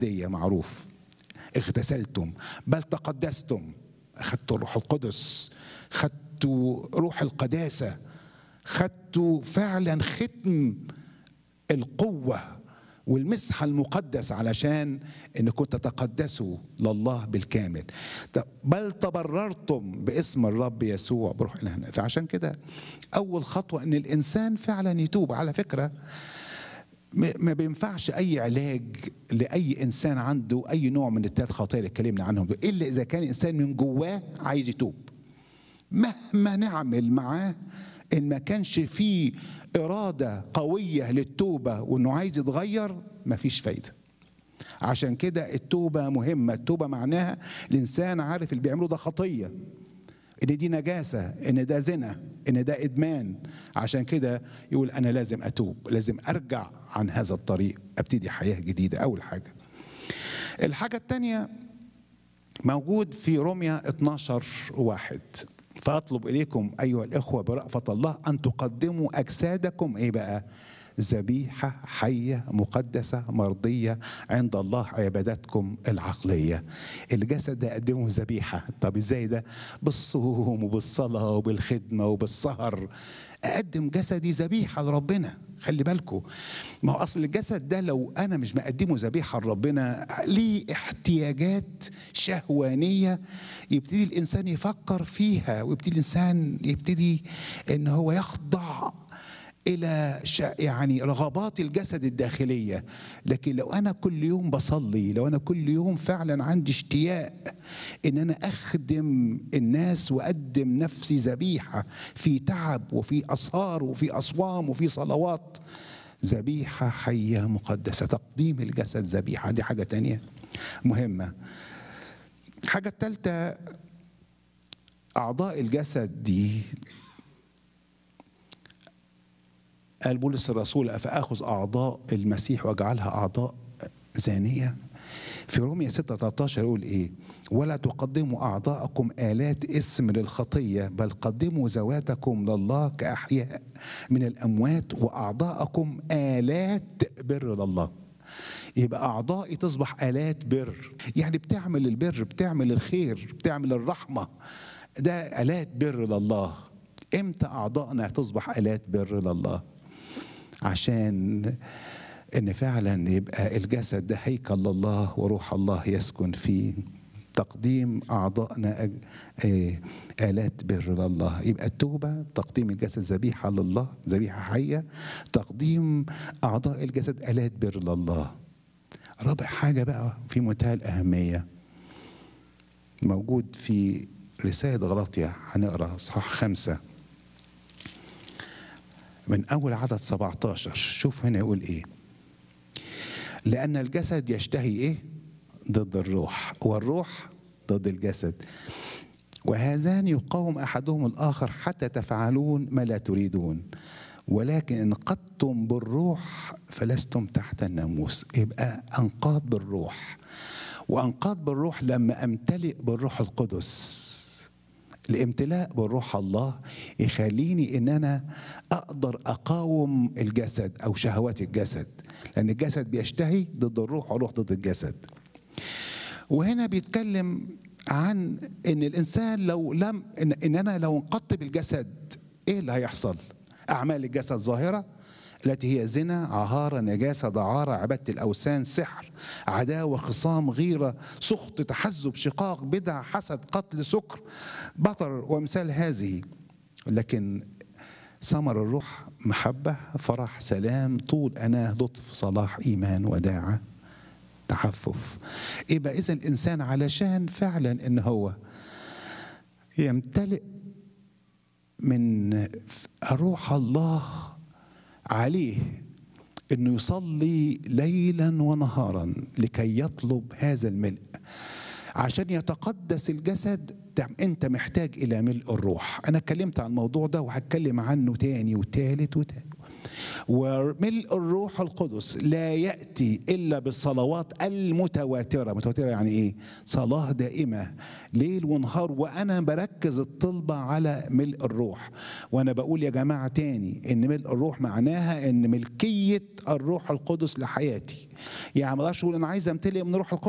دي معروف اغتسلتم بل تقدستم اخذتوا الروح القدس خدتوا روح القداسه خدتوا فعلا ختم القوه والمسحه المقدس علشان انكم تتقدسوا لله بالكامل بل تبررتم باسم الرب يسوع بروح الهنا فعشان كده اول خطوه ان الانسان فعلا يتوب على فكره ما بينفعش اي علاج لاي انسان عنده اي نوع من الثلاث خطايا اللي اتكلمنا عنهم دول الا اذا كان انسان من جواه عايز يتوب مهما نعمل معاه ان ما كانش فيه اراده قويه للتوبه وانه عايز يتغير مفيش فايده عشان كده التوبه مهمه التوبه معناها الانسان عارف اللي بيعمله ده خطيه ان دي نجاسه ان ده زنا ان ده ادمان عشان كده يقول انا لازم اتوب لازم ارجع عن هذا الطريق ابتدي حياه جديده اول حاجه الحاجه الثانيه موجود في روميا 12 واحد فاطلب اليكم ايها الاخوه برأفه الله ان تقدموا اجسادكم ايه بقى ذبيحة حية مقدسة مرضية عند الله عبادتكم العقلية الجسد ده قدمه ذبيحة طب ازاي ده بالصوم وبالصلاة وبالخدمة وبالسهر أقدم جسدي ذبيحة لربنا خلي بالكم ما هو أصل الجسد ده لو أنا مش مقدمه ذبيحة لربنا ليه احتياجات شهوانية يبتدي الإنسان يفكر فيها ويبتدي الإنسان يبتدي إن هو يخضع الى يعني رغبات الجسد الداخليه لكن لو انا كل يوم بصلي لو انا كل يوم فعلا عندي اشتياق ان انا اخدم الناس واقدم نفسي ذبيحه في تعب وفي اسهار وفي اصوام وفي صلوات ذبيحه حيه مقدسه تقديم الجسد ذبيحه دي حاجه تانية مهمه الحاجه الثالثه اعضاء الجسد دي قال بولس الرسول أفأخذ أعضاء المسيح وأجعلها أعضاء زانية في رومية 6 13 يقول إيه ولا تقدموا أعضاءكم آلات اسم للخطية بل قدموا ذواتكم لله كأحياء من الأموات وأعضاءكم آلات بر لله يبقى أعضائي تصبح آلات بر يعني بتعمل البر بتعمل الخير بتعمل الرحمة ده آلات بر لله امتى أعضائنا تصبح آلات بر لله عشان ان فعلا يبقى الجسد ده هيكل لله وروح الله يسكن فيه تقديم اعضائنا الات بر لله يبقى التوبه تقديم الجسد ذبيحه لله ذبيحه حيه تقديم اعضاء الجسد الات بر لله رابع حاجه بقى في منتهى الاهميه موجود في رساله غلطية هنقرا اصحاح خمسه من أول عدد 17 شوف هنا يقول إيه لأن الجسد يشتهي إيه ضد الروح والروح ضد الجسد وهذان يقاوم أحدهم الآخر حتى تفعلون ما لا تريدون ولكن إن قدتم بالروح فلستم تحت الناموس يبقى أنقاض بالروح وأنقاض بالروح لما أمتلئ بالروح القدس الامتلاء بالروح الله يخليني ان انا اقدر اقاوم الجسد او شهوات الجسد لان الجسد بيشتهي ضد الروح والروح ضد الجسد وهنا بيتكلم عن ان الانسان لو لم ان, إن انا لو انقضت بالجسد ايه اللي هيحصل اعمال الجسد ظاهره التي هي زنا عهارة نجاسة دعارة عبادة الأوثان سحر عداوة خصام غيرة سخط تحزب شقاق بدع حسد قتل سكر بطر وامثال هذه لكن ثمر الروح محبة فرح سلام طول أناه لطف صلاح إيمان وداعة تحفف يبقى إذا الإنسان علشان فعلا إن هو يمتلئ من روح الله عليه انه يصلي ليلا ونهارا لكي يطلب هذا الملء عشان يتقدس الجسد انت محتاج الى ملء الروح انا اتكلمت عن الموضوع ده وهتكلم عنه تاني وتالت وتالت وملء الروح القدس لا ياتي الا بالصلوات المتواتره متواتره يعني ايه صلاه دائمه ليل ونهار وانا بركز الطلبه على ملء الروح وانا بقول يا جماعه تاني ان ملء الروح معناها ان ملكيه الروح القدس لحياتي يعني ما اقدرش اقول انا عايز امتلئ من الروح القدس